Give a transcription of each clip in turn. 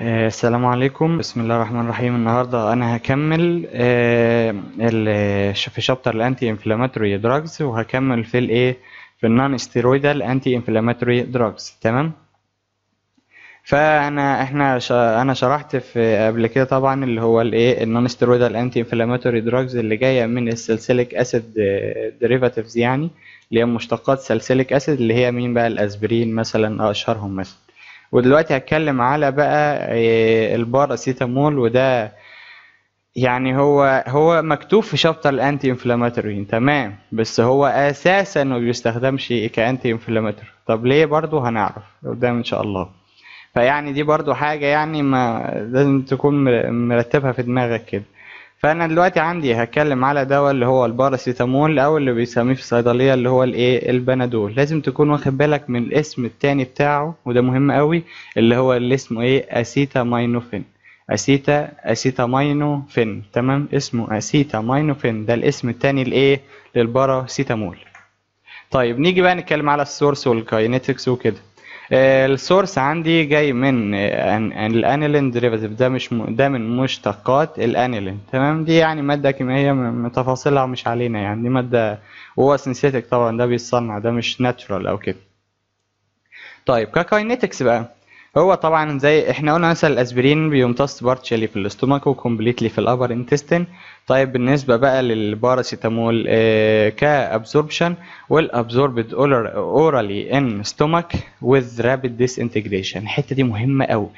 آه، السلام عليكم بسم الله الرحمن الرحيم النهارده انا هكمل آه، ال- في شابتر الانتي انفلاماتوري دراجز وهكمل في الايه في النون ستيرويدال انتي انفلاماتوري دراجز تمام فانا احنا ش... انا شرحت في قبل كده طبعا اللي هو الايه النون ستيرويدال انتي انفلاماتوري دراجز اللي جايه من السلسليك اسيد ديريفاتيفز يعني اللي هي مشتقات سلسليك اسيد اللي هي مين بقى الاسبرين مثلا اشهرهم مثلا ودلوقتي هتكلم على بقى إيه، الباراسيتامول وده يعني هو هو مكتوب في شابتر الانتي انفلاماتوري تمام بس هو اساسا ما بيستخدمش كانتي انفلاماتوري طب ليه برضو هنعرف قدام ان شاء الله فيعني دي برضو حاجة يعني ما لازم تكون مر- مرتبها في دماغك كده فانا دلوقتي عندي هتكلم على دواء اللي هو الباراسيتامول او اللي بيسميه في الصيدليه اللي هو الايه البنادول لازم تكون واخد بالك من الاسم التاني بتاعه وده مهم قوي اللي هو اللي اسمه ايه اسيتامينوفين اسيتا اسيتامينوفين تمام اسمه اسيتامينوفين ده الاسم التاني لايه للباراسيتامول طيب نيجي بقى نتكلم على السورس والكاينetics وكده آه، السورس عندي جاي من آه، أن- الانيلين ديريفاتيف ده مش م... ده من مشتقات الانيلين تمام دي يعني ماده كيميائيه م- م- تفاصيلها مش علينا يعني دي ماده وهو سينثيتك طبعا ده بيتصنع ده مش ناتشورال او كده طيب ككاينetics بقى هو طبعا زي احنا قلنا مثلا الاسبرين بيمتص بارتشالي في الاستومك وكومبليتلي في الابر انتستين طيب بالنسبه بقى للباراسيتامول آه كابزوربشن والابزوربد اورالي ان ستومك with rapid disintegration الحته دي مهمه قوي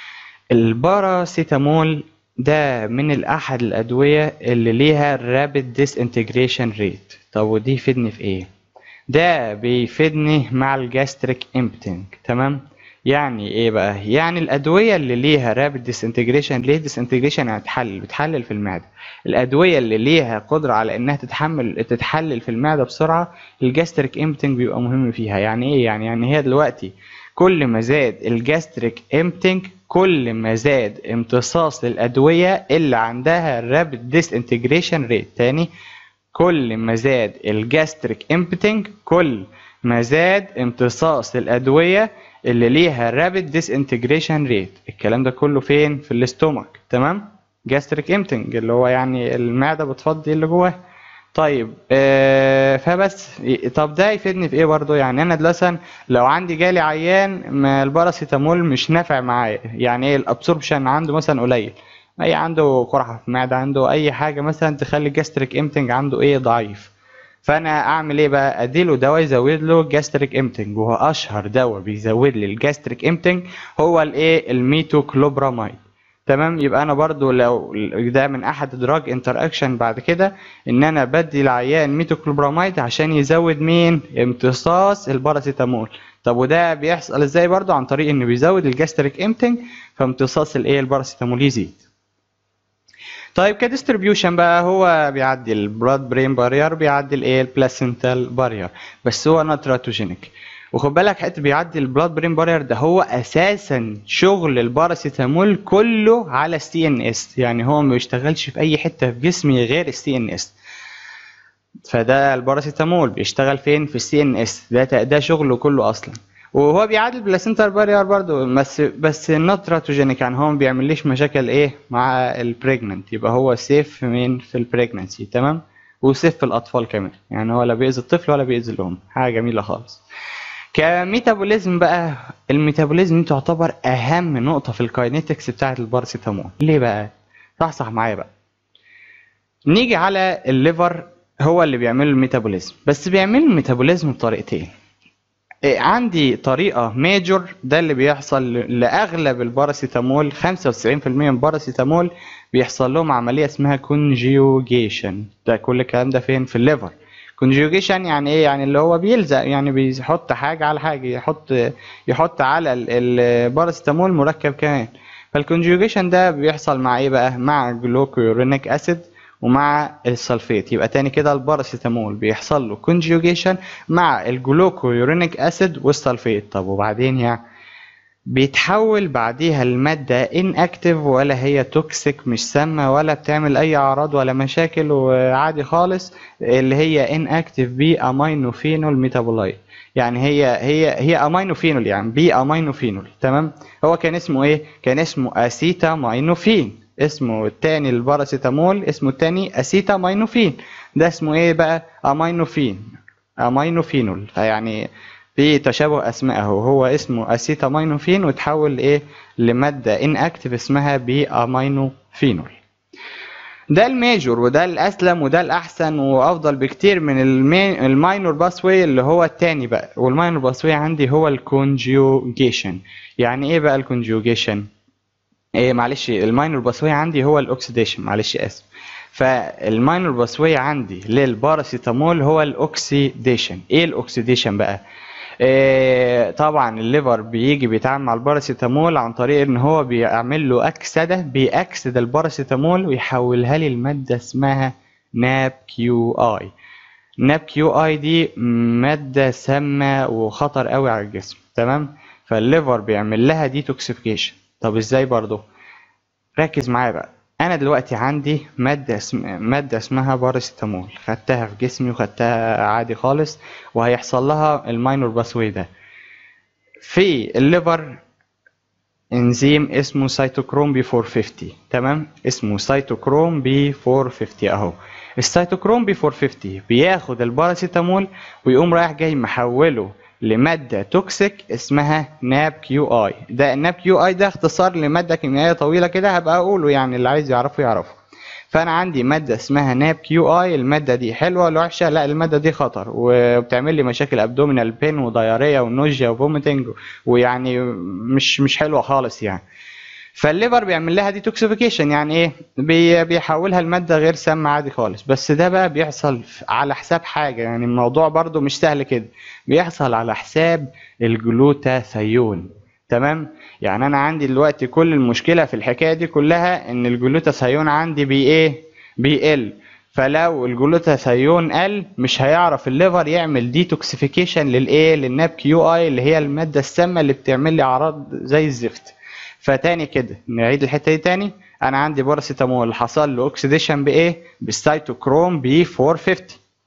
الباراسيتامول ده من الأحد الأدوية اللي ليها rapid disintegration rate طب ودي يفيدني في إيه؟ ده بيفيدني مع الجاستريك امبتنج تمام؟ يعني ايه بقى؟ يعني الأدوية اللي ليها rapid disintegration ليه disintegration يعني تحلل بتحلل في المعدة الأدوية اللي ليها قدرة على إنها تتحمل تتحلل في المعدة بسرعة الجاستريك امبتنج بيبقى مهم فيها يعني ايه يعني يعني هي دلوقتي كل ما زاد الجاستريك امبتنج كل ما زاد امتصاص للأدوية اللي عندها رابid disintegration ريت تاني كل ما زاد الجاستريك امبتنج كل ما زاد امتصاص الأدوية اللي ليها رابid disintegration ريت الكلام ده كله فين في الاستومك تمام جاستريك امبتنج اللي هو يعني المعدة بتفضي اللي جواها طيب آه فبس ي- طب ده يفيدني في ايه برضو يعني انا مثلا لو عندي جالي عيان ما الباراسيتامول مش نافع معايا يعني ايه الابسوربشن عنده مثلا قليل اي عنده قرحه في المعده عنده اي حاجه مثلا تخلي الجاستريك امتنج عنده ايه ضعيف فانا اعمل ايه بقى اديله دواء يزود له الجاستريك امتنج وهو اشهر دواء بيزود لي الجاستريك امتنج هو الايه الميتوكلوبراميد تمام يبقى انا برضو لو ده من احد دراج انتر اكشن بعد كده ان انا بدي العيان ميتوكلوبراميد عشان يزود مين امتصاص الباراسيتامول طب وده بيحصل ازاي برضو عن طريق انه بيزود الجاستريك امتنج فامتصاص الايه الباراسيتامول يزيد طيب كديستريبيوشن بقى هو بيعدي البلاد برين بارير بيعدي الايه البلاسنتال بارير بس هو ناتراتوجينيك وخد بالك حته بيعدي البلاد برين بارير ده هو اساسا شغل الباراسيتامول كله على السي ان اس يعني هو ما بيشتغلش في اي حته في جسمي غير السي ان اس فده الباراسيتامول بيشتغل فين في السي ان اس ده ده شغله كله اصلا وهو بيعادل البلاسنتال بارير برضو بس بس الناتراتوجينيك يعني هو ما بيعمليش مشاكل ايه مع البريجننت يبقى هو سيف مين في البريجننسي تمام وسيف في الاطفال كمان يعني هو لا بيأذي الطفل ولا بيأذي الام حاجه جميله خالص كميتابوليزم بقى الميتابوليزم دي تعتبر اهم نقطه في الكاينetics بتاعه الباراسيتامول ليه بقى صح معايا بقى نيجي على الليفر هو اللي بيعمل الميتابوليزم بس بيعمل الميتابوليزم بطريقتين إيه، عندي طريقة ميجور ده اللي بيحصل لأغلب الباراسيتامول 95% من الباراسيتامول بيحصل لهم عملية اسمها كونجيوجيشن ده كل الكلام ده فين في الليفر كونجيوجيشن يعني ايه يعني اللي هو بيلزق يعني بيحط حاجة على حاجة يحط يحط على ال- الباراسيتامول مركب كمان فالكونجيوجيشن ده بيحصل مع ايه بقى مع جلوكيورينيك اسيد ومع السلفيت يبقى تاني كده الباراسيتامول بيحصل له كونجيوجيشن مع الجلوكويورينيك اسيد والسلفيت طب وبعدين يعني بيتحول بعديها المادة inactive ولا هي توكسيك مش سامة ولا بتعمل أي أعراض ولا مشاكل وعادي خالص اللي هي inactive بي أمينوفينول ميتابولايت يعني هي هي هي أمينوفينول يعني بي أمينوفينول تمام هو كان اسمه إيه؟ كان اسمه أسيتامينوفين اسمه التاني الباراسيتامول اسمه التاني أسيتامينوفين ده اسمه إيه بقى؟ أمينوفين أمينوفينول فيعني في تشابه اسماء اهو هو اسمه اسيتامينوفين وتحول لايه لماده ان اكتف اسمها بي امينوفينول ده الميجور وده الاسلم وده الاحسن وافضل بكتير من الماينور باسوي اللي هو التاني بقى والماينور باسوي عندي هو الكونجوجيشن يعني ايه بقى الكونجوجيشن ايه معلش الماينور باسوي عندي هو الاكسيديشن معلش اسف فالماينور باسوي عندي للباراسيتامول هو الاكسيديشن ايه الاكسيديشن بقى إيه طبعا الليفر بيجي بيتعامل مع الباراسيتامول عن طريق ان هو بيعمل له اكسده بيأكسد الباراسيتامول ويحولها لي لماده اسمها ناب كيو اي ناب كيو اي دي ماده سامه وخطر قوي على الجسم تمام فالليفر بيعمل لها ديتوكسيفيكيشن طب ازاي برضو ركز معايا بقى انا دلوقتي عندي ماده اسم... ماده اسمها باراسيتامول خدتها في جسمي وخدتها عادي خالص وهيحصل لها الماينور باسوي ده في الليفر انزيم اسمه سيتوكروم بي 450 تمام اسمه سيتوكروم بي 450 اهو السيتوكروم بي 450 بياخد الباراسيتامول ويقوم رايح جاي محوله لمادة توكسيك اسمها ناب كيو اي ده الناب كيو اي ده اختصار لمادة كيميائية طويلة كده هبقى اقوله يعني اللي عايز يعرفه يعرفه فانا عندي مادة اسمها ناب كيو اي المادة دي حلوة ولا وحشة لا المادة دي خطر وبتعمل لي مشاكل ابدومينال بين وديارية ونوجيا وفوميتنج ويعني مش مش حلوة خالص يعني فالليفر بيعمل لها ديتوكسيفيكيشن يعني ايه بي بيحولها لماده غير سامه عادي خالص بس ده بقى بيحصل على حساب حاجه يعني الموضوع برضو مش سهل كده بيحصل على حساب الجلوتاثيون تمام يعني انا عندي دلوقتي كل المشكله في الحكايه دي كلها ان الجلوتاثيون عندي بي ايه بيقل فلو الجلوتاثيون قل مش هيعرف الليفر يعمل ديتوكسيفيكيشن للايه للناب كيو اي اللي هي الماده السامه اللي بتعمل لي اعراض زي الزفت فتاني كده نعيد الحته دي تاني انا عندي باراسيتامول حصل له اوكسيديشن بايه بالسيتوكروم بي 450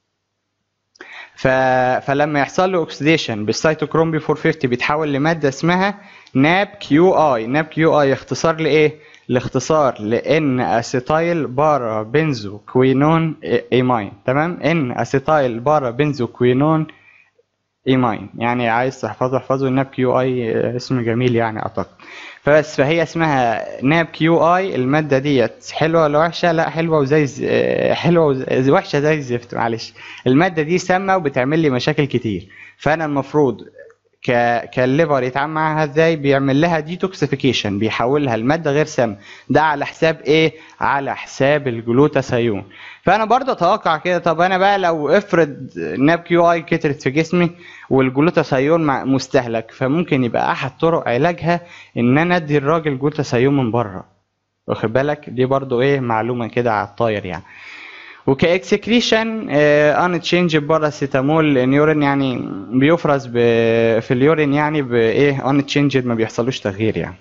ف... فلما يحصل له اوكسيديشن بالسيتوكروم بي 450 بيتحول لماده اسمها ناب كيو اي ناب كيو اي اختصار لايه الاختصار لان اسيتايل بارا بنزو كوينون ايماين تمام ان اسيتايل بارا بنزو كوينون ايماين يعني عايز تحفظه احفظه الناب كيو اي اسم جميل يعني اعتقد فبس فهي اسمها ناب كيو اي الماده ديت حلوه ولا وحشه لا حلوه وزي ز... حلوه وز... وحشه زي الزفت معلش الماده دي سامه وبتعمل لي مشاكل كتير فانا المفروض ك كالليفر يتعامل معاها ازاي بيعمل لها ديتوكسيفيكيشن بيحولها لماده غير سامه ده على حساب ايه على حساب الجلوتاثيون فانا برضه اتوقع كده طب انا بقى لو افرض ناب كيو اي كترت في جسمي والجلوتاثيون مستهلك فممكن يبقى احد طرق علاجها ان انا ادي الراجل جلوتاثيون من بره واخد بالك دي برضه ايه معلومه كده على الطاير يعني وكاكسكريشن ان تشينج باراسيتامول نيورين يعني بيفرز ب... في اليورين يعني بايه ان تشينج ما بيحصلوش تغيير يعني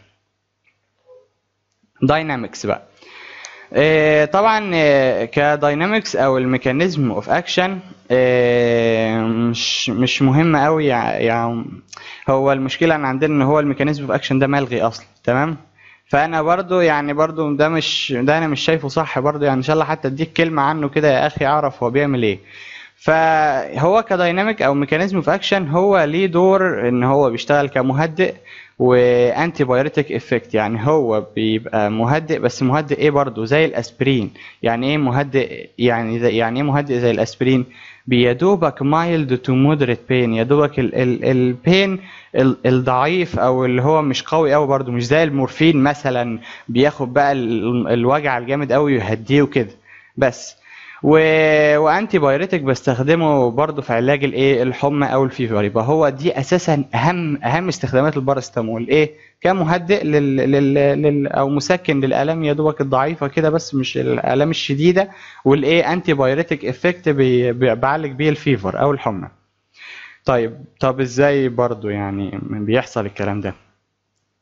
داينامكس بقى آه طبعا آه كداينامكس او الميكانيزم اوف اكشن مش مش مهم قوي يعني هو المشكله ان عندنا ان هو الميكانيزم اوف اكشن ده ملغي اصلا تمام فانا برضو يعني برضو ده مش ده انا مش شايفه صح برضو يعني ان شاء الله حتى اديك كلمه عنه كده يا اخي اعرف هو بيعمل ايه فهو كدايناميك او ميكانيزم اوف اكشن هو ليه دور ان هو بيشتغل كمهدئ وانتي بايوتيك افكت يعني هو بيبقى مهدئ بس مهدئ ايه برضو زي الاسبرين يعني ايه مهدئ يعني زي يعني ايه مهدئ زي الاسبرين بيدوبك مايلد تو مودريت بين يدوبك البين الضعيف او اللي هو مش قوي قوي برضو مش زي المورفين مثلا بياخد بقى الوجع الجامد قوي ويهديه وكده بس و... وانتي بايوريتك بستخدمه برضه في علاج الايه الحمى او الفيفر يبقى هو دي اساسا اهم اهم استخدامات الباراسيتامول ايه كمهدئ لل... لل... لل... او مسكن للالام يا دوبك الضعيفه كده بس مش الالام الشديده والايه انتي بايوريتك افكت بي... بعالج بيه الفيفر او الحمى طيب طب ازاي برضه يعني بيحصل الكلام ده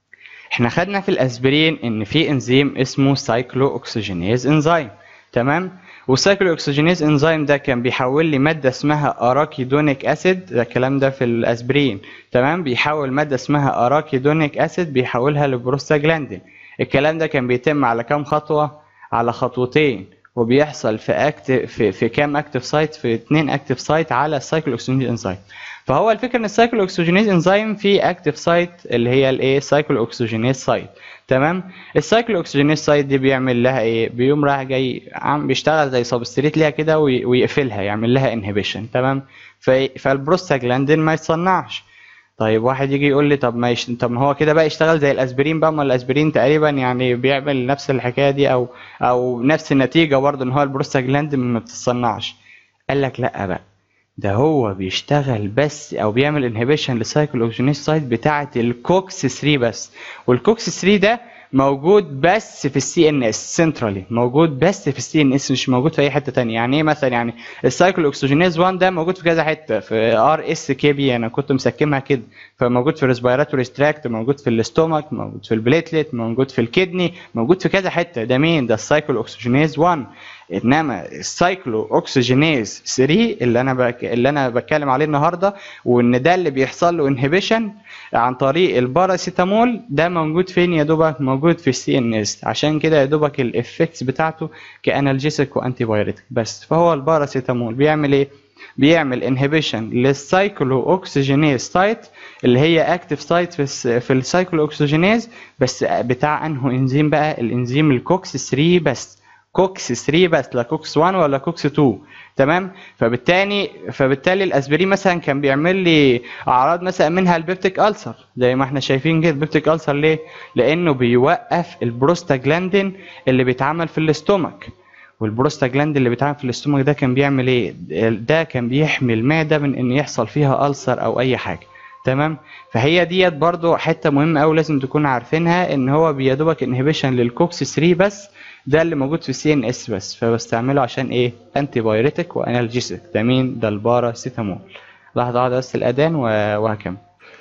احنا خدنا في الاسبرين ان في انزيم اسمه سايكلو اوكسجينيز انزيم تمام والسايكلو اوكسجينيز انزيم ده كان بيحول لي ماده اسمها اراكيدونيك اسيد ده الكلام ده في الاسبرين تمام بيحول ماده اسمها اراكيدونيك اسيد بيحولها لبروستاجلاندين الكلام ده كان بيتم على كام خطوه على خطوتين وبيحصل في اكتف في, في كام اكتف سايت في اتنين اكتف سايت على السايكلو اوكسجينيز انزيم فهو الفكره ان السايكلو اوكسجينيز انزيم في اكتف سايت اللي هي الايه سايكلو اوكسجينيز سايت تمام السايكلو اوكسجينيز سايت دي بيعمل لها ايه بيقوم رايح جاي عم بيشتغل زي سبستريت ليها كده وي- ويقفلها يعمل لها انهبيشن تمام في- فالبروستاجلاندين ما يتصنعش طيب واحد يجي يقول لي طب ما يش... طب ما هو كده بقى يشتغل زي الاسبرين بقى ما الاسبرين تقريبا يعني بيعمل نفس الحكايه دي او او نفس النتيجه برضه ان هو البروستاجلاندين ما بتتصنعش قال لك لا بقى ده هو بيشتغل بس او بيعمل انهبيشن للسايكل اوكسجينيز سايت بتاعه الكوكس 3 بس والكوكس 3 ده موجود بس في السي ان اس سنترالي موجود بس في السي ان اس مش موجود في اي حته تانية يعني ايه مثلا يعني السايكل اوكسجينيز 1 ده موجود في كذا حته في ار اس كي بي انا كنت مسكمها كده فموجود في الريسبيراتوري ستراكت موجود في الاستومك موجود في البليتلت موجود في الكدني موجود في كذا حته ده مين ده السايكل اوكسجينيز 1 انما السايكلو اوكسجينيز 3 اللي انا بك... اللي انا بتكلم عليه النهارده وان ده اللي بيحصل له انهبيشن عن طريق الباراسيتامول ده موجود فين يا دوبك موجود في السي ان اس عشان كده يا دوبك الافكتس بتاعته كانالجيسيك وانتي بايريتك بس فهو الباراسيتامول بيعمل ايه بيعمل انهبيشن للسايكلو اوكسجينيز سايت اللي هي اكتف سايت في الس... في السايكلو اوكسجينيز بس بتاع انه انزيم بقى الانزيم الكوكس 3 بس كوكس 3 بس لا كوكس 1 ولا كوكس 2 تمام فبالتالي فبالتالي الاسبرين مثلا كان بيعمل لي اعراض مثلا منها البيبتيك ألسر زي ما احنا شايفين كده البيبتيك ألسر ليه لانه بيوقف البروستاجلاندين اللي بيتعمل في الاستومك والبروستاجلاند اللي بيتعمل في الاستومك ده كان بيعمل ايه ده كان بيحمي المعده من ان يحصل فيها ألسر او اي حاجه تمام فهي ديت برضو حته مهمه قوي لازم تكون عارفينها ان هو بيدوبك انهبيشن للكوكس 3 بس ده اللي موجود في السي ان اس بس فبستعمله عشان ايه انتي بايريتك وانالجيسيك ده مين ده الباراسيتامول لحظه واحده بس الاذان و- وهكمل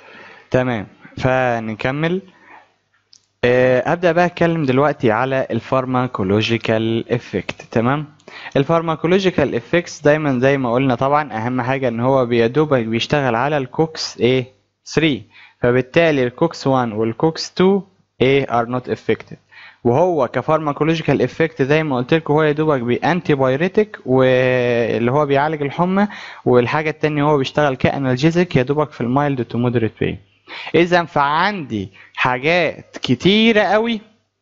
تمام فنكمل آه، ابدا بقى اتكلم دلوقتي على الفارماكولوجيكال افكت تمام الفارماكولوجيكال افكتس دايما زي ما قلنا طبعا اهم حاجه ان هو بيدوبك بيشتغل على الكوكس ايه 3 فبالتالي الكوكس 1 والكوكس 2 ايه ار نوت افكتد وهو كفارماكولوجيكال افكت زي ما قلت لكم هو يا دوبك بانتي بايريتك واللي هو بيعالج الحمى والحاجه التانية هو بيشتغل كانالجيزك يا دوبك في المايلد تو مودريت بين اذا فعندي حاجات كتيره قوي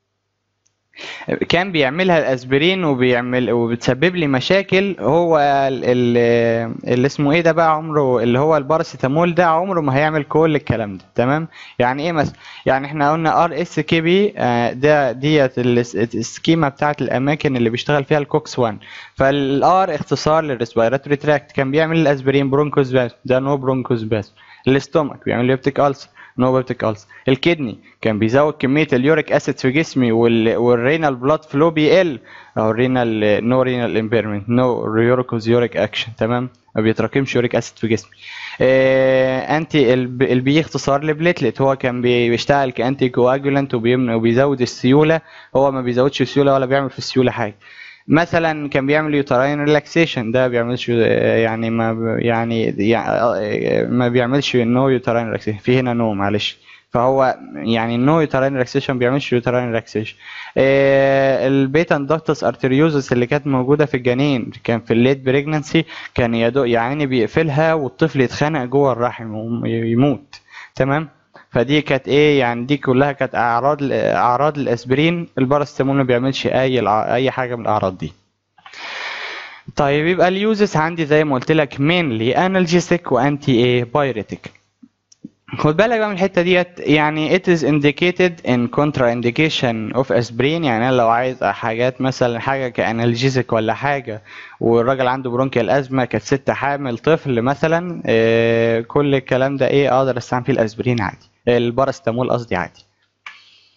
كان بيعملها الاسبرين وبيعمل وبتسبب لي مشاكل هو ال- ال- اللي اسمه ايه ده بقى عمره اللي هو الباراسيتامول ده عمره ما هيعمل كل الكلام ده تمام يعني ايه مثلا يعني احنا قلنا ار اس كي بي ده ديت ال- السكيما بتاعت الاماكن اللي بيشتغل فيها الكوكس 1 فالار اختصار للريسبيراتوري تراكت كان بيعمل الاسبرين برونكوس باس ده نو برونكوس باس الاستومك بيعمل ليبتيك ألسر نو بيبتيك ألسر الكدني كان بيزود كمية اليوريك اسيد في جسمي وال... والرينال بلاد فلو بيقل او الرينال نو رينال امبيرمنت نو يوريكوز يوريك اكشن تمام ما بيتراكمش يوريك اسيد في جسمي آه انتي الب... البي اختصار لبليتلت هو كان بي- بيشتغل كانتي كواجولانت وبيمن... وبيزود السيولة هو ما بيزودش السيولة ولا بيعمل في السيولة حاجة مثلا كان بيعمل يوتراين ريلاكسيشن ده بيعملش يعني ما ب- يعني يعني ما بيعملش نو يوتراين ريلاكسيشن في هنا نو معلش فهو يعني نو يوتراين ريلاكسيشن بيعملش يوتراين ريلاكسيشن البيتا اندكتس ارتريوزس اللي كانت موجوده في الجنين كان في الليت بريجنانسي كان يدو يعني بيقفلها والطفل يتخنق جوه الرحم ويموت تمام فدي كانت ايه يعني دي كلها كانت اعراض اعراض الاسبرين الباراسيتامول ما بيعملش اي الع- اي حاجه من الاعراض دي طيب يبقى اليوزز عندي زي ما قلت لك mainly analgesic وانتي ايه بايريتك خد بالك بقى من الحته ديت يعني it is indicated in contraindication of aspirin يعني انا لو عايز حاجات مثلا حاجه كانالجيزك ولا حاجه والراجل عنده برونكيال ازمه كانت ست حامل طفل مثلا آه، كل الكلام ده ايه اقدر استعمل فيه الاسبرين عادي الباراسيتامول قصدي عادي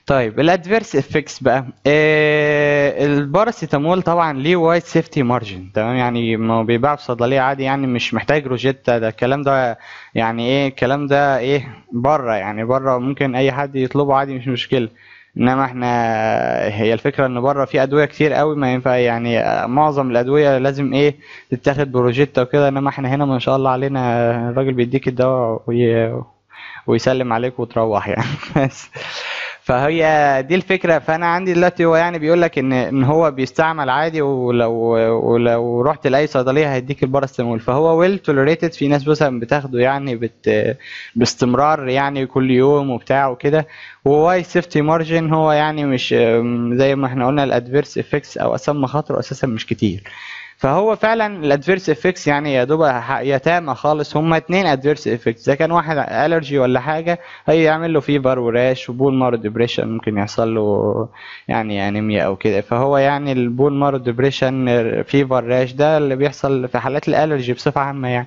طيب الادفيرس افكتس بقى آه الباراسيتامول طبعا ليه وايد سيفتي مارجن تمام يعني ما هو بيباع في صيدليه عادي يعني مش محتاج روجيتا ده الكلام ده يعني ايه الكلام ده ايه بره يعني بره ممكن اي حد يطلبه عادي مش مشكله انما احنا هي الفكره ان بره في ادويه كتير قوي ما ينفع يعني معظم الادويه لازم ايه تتاخد بروجيتا وكده انما احنا هنا ما شاء الله علينا الراجل بيديك الدواء وي... ويسلم عليك وتروح يعني بس فهي دي الفكره فانا عندي دلوقتي هو يعني بيقول لك ان ان هو بيستعمل عادي ولو ولو رحت لاي صيدليه هيديك الباراسيتامول فهو ويل توليريتد في ناس مثلا بتاخده يعني بت باستمرار يعني كل يوم وبتاع وكده وواي سيفتي مارجن هو يعني مش زي ما احنا قلنا الادفيرس افكتس او اسام مخاطره اساسا مش كتير فهو فعلا الادفيرس افكتس يعني يا دوب يتامى خالص هما اتنين ادفيرس افكتس اذا كان واحد الرجي ولا حاجه هيعمل له فيفر وراش وبول مارو ديبريشن ممكن يحصل له يعني انيميا او كده فهو يعني البول مارو ديبريشن فيفر راش ده اللي بيحصل في حالات الالرجي بصفه عامه يعني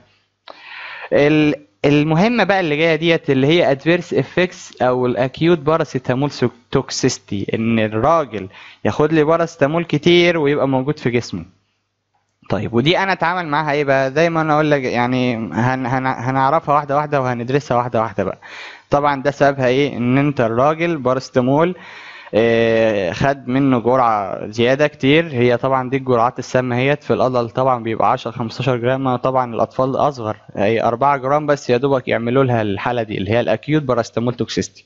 المهمة بقى اللي جاية ديت اللي هي ادفيرس افكتس او الاكيوت باراسيتامول توكسيستي ان الراجل ياخد لي باراسيتامول كتير ويبقى موجود في جسمه طيب ودي انا اتعامل معاها ايه بقى زي ما انا اقول لك يعني هن هن هنعرفها واحده واحده وهندرسها واحده واحده بقى طبعا ده سببها ايه ان انت الراجل بارستمول آه خد منه جرعه زياده كتير هي طبعا دي الجرعات السامه هيت في الادلت طبعا بيبقى 10 15 جرام طبعا الاطفال اصغر هي 4 جرام بس يا دوبك يعملوا لها الحاله دي اللي هي الاكيوت باراستامول توكسيستي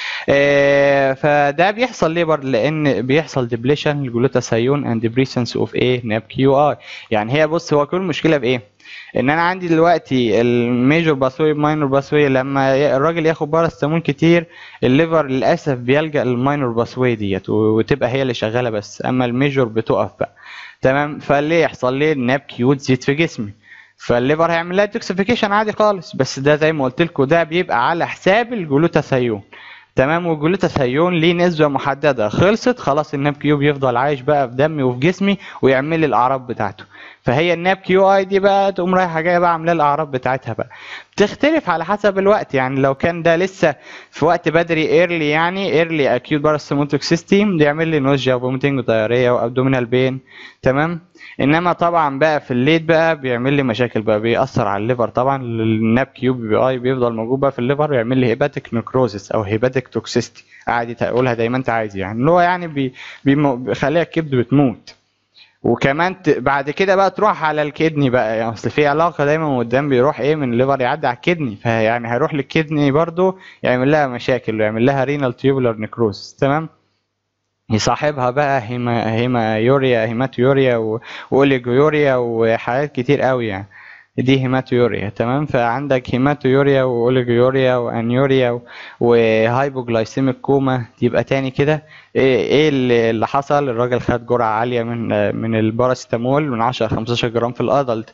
آه فده بيحصل ليه برضه لان بيحصل ديبليشن الجلوتاثيون اند بريسنس اوف ايه ناب كيو اي يعني هي بص هو كل المشكله في ايه ان انا عندي دلوقتي الميجور باثوي ماينور باثوي لما الراجل ياخد باراستامول كتير الليفر للاسف بيلجا للماينور باثوي ديت وتبقى هي اللي شغاله بس اما الميجور بتقف بقى تمام فليه يحصل ليه الناب كيو تزيد في جسمي فالليفر هيعمل لها توكسيفيكيشن عادي خالص بس ده زي ما قلت لكم ده بيبقى على حساب الجلوتاثيون تمام والجلوتاثيون ليه نسبه محدده خلصت خلاص الناب كيو بيفضل عايش بقى في دمي وفي جسمي ويعمل لي الاعراض بتاعته فهي الناب كيو اي دي بقى تقوم رايحه جايه بقى عامله الاعراض بتاعتها بقى بتختلف على حسب الوقت يعني لو كان ده لسه في وقت بدري ايرلي يعني ايرلي اكيوت باراسيموتيك سيستم بيعمل لي نوزيا وفوميتنج ودايريا وابدومينال بين تمام انما طبعا بقى في الليت بقى بيعمل لي مشاكل بقى بيأثر على الليفر طبعا الناب كيو بي اي بيفضل موجود بقى في الليفر ويعمل لي هيباتيك نكروزس او هيباتيك توكسيستي عادي تقولها زي ما انت عايز يعني اللي هو يعني بي بيخليها الكبد بتموت وكمان ت... بعد كده بقى تروح على الكدني بقى يعني اصل في علاقه دايما قدام بيروح ايه من الليفر يعدي على الكدني فيعني هيروح للكدني برضو يعمل لها مشاكل ويعمل لها رينال تيوبولار نكروز تمام يصاحبها بقى هيما هيما يوريا هيماتيوريا واوليجويوريا وحاجات كتير قوي يعني دي هيماتيوريا تمام فعندك هيماتيوريا واوليجويوريا وانيوريا وهايبوجلايسيميك كوما يبقى تاني كده ايه ايه اللي حصل الراجل خد جرعه عاليه من من الباراسيتامول من 10 15 جرام في الادلت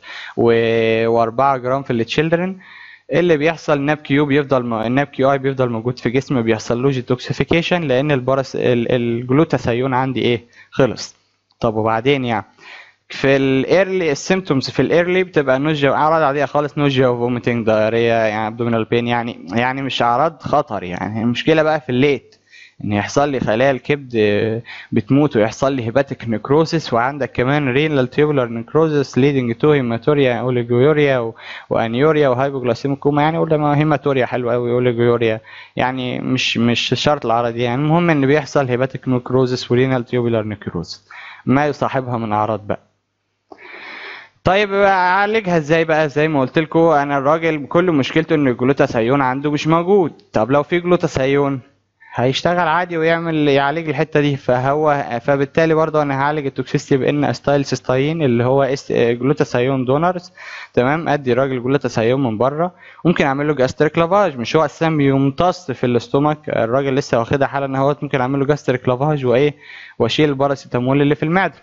و4 جرام في التشيلدرن اللي بيحصل ناب كيو بيفضل الناب كيو اي بيفضل موجود في جسمي ما بيحصلوش توكسيفيكيشن لان البارس الجلوتاثيون عندي ايه خلص طب وبعدين يعني في الايرلي السيمتومز في الايرلي بتبقى نوجيا اعراض عاديه خالص نوجيا وفوميتنج دايريا يعني ابدومينال بين يعني يعني مش اعراض خطر يعني المشكله بقى في الليت ان يحصل لي خلايا الكبد بتموت ويحصل لي هيباتيك نكروسيس وعندك كمان رينال تيوبولار نكروسيس ليدنج تو هيماتوريا اوليجويوريا وانيوريا وهايبوجلايسيميك كوما يعني قلنا ما هيماتوريا حلوه قوي اوليجويوريا يعني مش مش شرط العرض دي يعني المهم ان بيحصل هيباتيك نكروسيس ورينال تيوبولار نكروسيس ما يصاحبها من اعراض بقى طيب اعالجها ازاي بقى زي ما قلت لكم انا الراجل كل مشكلته ان الجلوتاثيون عنده مش موجود طب لو في جلوتاثيون هيشتغل عادي ويعمل يعالج الحته دي فهو فبالتالي برضه انا هعالج التوكسيستي بان استايل سيستاين اللي هو اس جلوتاثيون دونرز تمام ادي راجل جلوتاثيون من بره ممكن اعمل له جاستريك لافاج مش هو اساسا بيمتص في الاستومك الراجل لسه واخدها حالا ان هو ممكن اعمل له جاستريك لافاج وايه واشيل الباراسيتامول اللي في المعده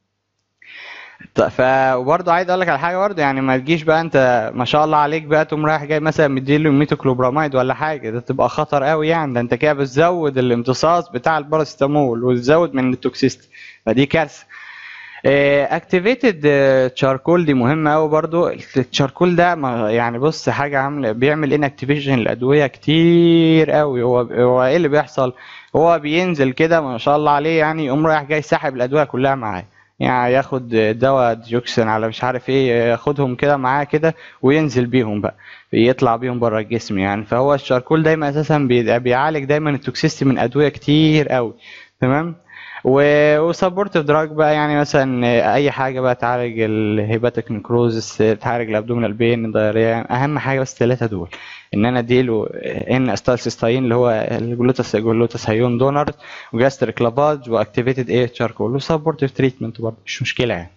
ف وبرضه عايز اقول لك على حاجه برضه يعني ما تجيش بقى انت ما شاء الله عليك بقى تقوم رايح جاي مثلا مديله ميتوكلوبراميد ولا حاجه ده تبقى خطر قوي يعني ده انت كده بتزود الامتصاص بتاع الباراسيتامول وتزود من التوكسيستي فدي كارثه اكتيفيتد تشاركول دي مهمه قوي برضو التشاركول ده ما- يعني بص حاجه عامله بيعمل ان اكتيفيشن الادويه كتير قوي هو هو ايه اللي بيحصل هو بينزل كده ما شاء الله عليه يعني يقوم رايح جاي ساحب الادويه كلها معاه يعني ياخد دواء ديوكسين على مش عارف ايه ياخدهم كده معاه كده وينزل بيهم بقى يطلع بيهم بره الجسم يعني فهو الشاركول دايما اساسا بي- بيعالج دايما التوكسيستي من ادويه كتير قوي تمام وسبورتيف دراج بقى يعني مثلا اي حاجه بقى تعالج الهيباتيك نكروزس تعالج الابدومينال بين الدايريا اهم حاجه بس الثلاثه دول ان انا اديله ان استالسيستاين اللي هو الجلوتاس جلوتاثيون دونر وجاستريك لافاج واكتيفيتد ايه تشاركول وسبورتيف تريتمنت برضه مش مشكله يعني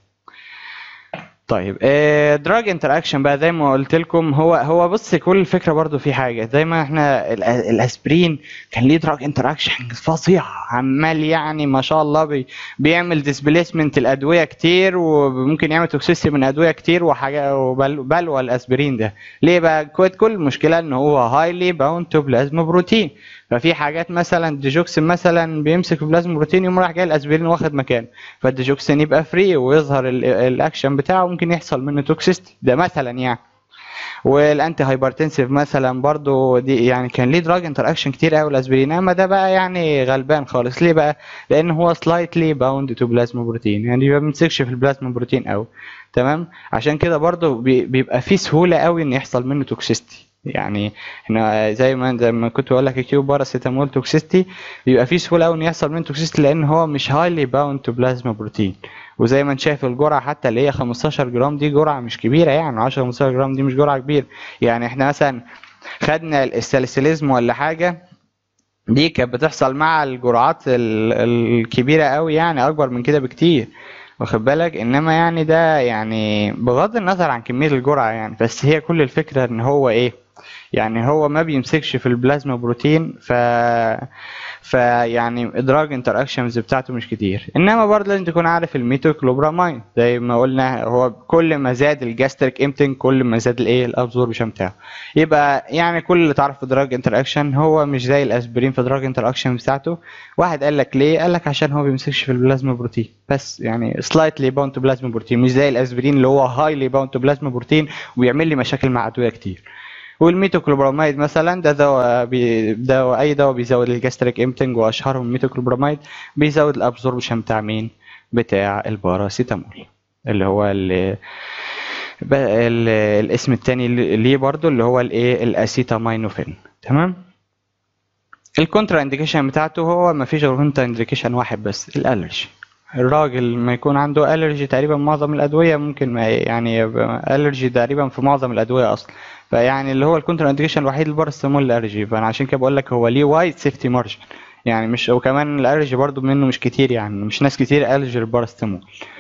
طيب دراج انتر اكشن بقى زي ما قلت لكم هو هو بص كل الفكره برضو في حاجه زي ما احنا ال- الاسبرين كان ليه دراج انتر اكشن فظيع عمال يعني ما شاء الله بي بيعمل ديسبليسمنت الادويه كتير وممكن يعمل توكسيستي من ادويه كتير وحاجه وبل- بلوى الاسبرين ده ليه بقى كويت كل المشكله ان هو هايلي باوند تو بلازما بروتين ففي حاجات مثلا ديجوكسين مثلا بيمسك البلازما بروتين يقوم راح جاي الاسبرين واخد مكانه فالديجوكسين يبقى فري ويظهر ال- الاكشن بتاعه ممكن يحصل منه توكسيستي ده مثلا يعني والانتي هايبرتنسيف مثلا برضو دي يعني كان ليه دراج انتر اكشن كتير قوي الاسبرين اما ده بقى يعني غلبان خالص ليه بقى لان هو سلايتلي باوند تو بلازما بروتين يعني ما بيمسكش في البلازما بروتين قوي تمام عشان كده برضو بي- بيبقى فيه سهوله قوي ان يحصل منه توكسيستي يعني احنا زي ما زي ما كنت بقول لك كيوب باراسيتامول توكسيستي بيبقى فيه سهوله قوي ان يحصل منه توكسيستي لان هو مش هايلي باوند تو بلازما بروتين وزي ما انت شايف الجرعه حتى اللي هي 15 جرام دي جرعه مش كبيره يعني 10 15 جرام دي مش جرعه كبيره يعني احنا مثلا خدنا الساليسيليزم ولا حاجه دي كانت بتحصل مع الجرعات ال- الكبيره قوي يعني اكبر من كده بكتير واخد بالك انما يعني ده يعني بغض النظر عن كميه الجرعه يعني بس هي كل الفكره ان هو ايه يعني هو ما بيمسكش في البلازما بروتين ف فيعني ادراج انتر اكشنز بتاعته مش كتير انما برضه لازم تكون عارف الميتوكلوبرامين زي ما قلنا هو كل ما زاد الجاستريك امتنج كل ما زاد الايه الابزوربشن بتاعه يبقى يعني كل اللي تعرف في دراج انتر اكشن هو مش زي الاسبرين في دراج انتر اكشن بتاعته واحد قال لك ليه قال لك عشان هو بيمسكش في البلازما بروتين بس يعني سلايتلي باوند تو بلازما بروتين مش زي الاسبرين اللي هو هايلي باوند تو بلازما بروتين وبيعمل لي مشاكل مع ادويه كتير والميتوكلوبراميد مثلا ده دواء بي دواء اي دواء بيزود الجاستريك امتنج واشهرهم الميتوكلوبراميد بيزود الابزوربشن بتاع مين بتاع الباراسيتامول اللي هو ال ب- ال- الاسم التاني اللي- ليه برضو اللي هو الايه الاسيتامينوفين تمام الكونترا انديكيشن بتاعته هو ما فيش غير كونترا انديكيشن واحد بس الالرجي الراجل ما يكون عنده الرجي تقريبا معظم الادويه ممكن ما يعني الرجي تقريبا في معظم الادويه اصلا فيعني اللي هو الكونترا انديكيشن الوحيد للباراسيتامول الالرجي فانا عشان كده بقول لك هو ليه وايد سيفتي مارجن يعني مش وكمان الالرجي برضو منه مش كتير يعني مش ناس كتير الرجي للباراسيتامول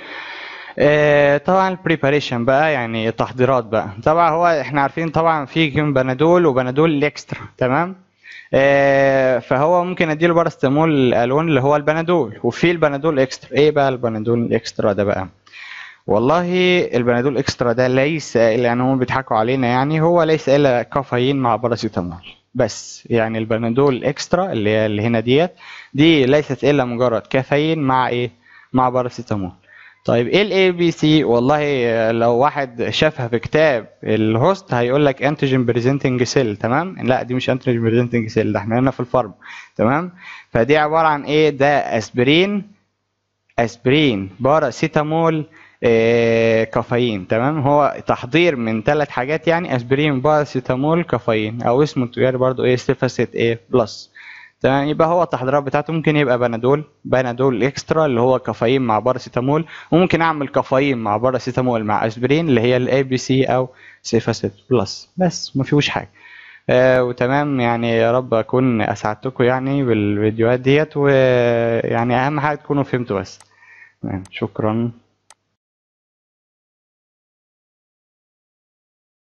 آه، طبعا البريباريشن بقى يعني تحضيرات بقى طبعا هو احنا عارفين طبعا في كم بنادول وبنادول اكسترا تمام آه، فهو ممكن اديله باراستامول الالون اللي هو البنادول وفي البنادول اكسترا ايه بقى البنادول الاكسترا ده بقى والله البنادول اكسترا ده ليس يعني هم بيضحكوا علينا يعني هو ليس الا كافيين مع باراسيتامول بس يعني البنادول اكسترا اللي هي اللي هنا ديت دي ليست الا مجرد كافيين مع ايه مع باراسيتامول طيب ايه الاي بي سي والله لو واحد شافها في كتاب الهوست هيقول لك انتيجين بريزنتنج سيل تمام لا دي مش انتيجين بريزنتنج سيل ده احنا هنا في الفارم تمام فدي عباره عن ايه ده اسبرين اسبرين باراسيتامول آه، كافيين تمام هو تحضير من ثلاث حاجات يعني اسبرين باراسيتامول كافيين او اسمه التجاري برضو ايه سيفاسيت ايه بلس تمام يبقى هو التحضيرات بتاعته ممكن يبقى بنادول بنادول اكسترا اللي هو كافيين مع باراسيتامول وممكن اعمل كافيين مع باراسيتامول مع اسبرين اللي هي الاي بي سي او سيفاسيت بلس بس ما فيهوش حاجه آه وتمام يعني يا رب اكون اسعدتكم يعني بالفيديوهات ديت ويعني اهم حاجه تكونوا فهمتوا بس تمام، شكرا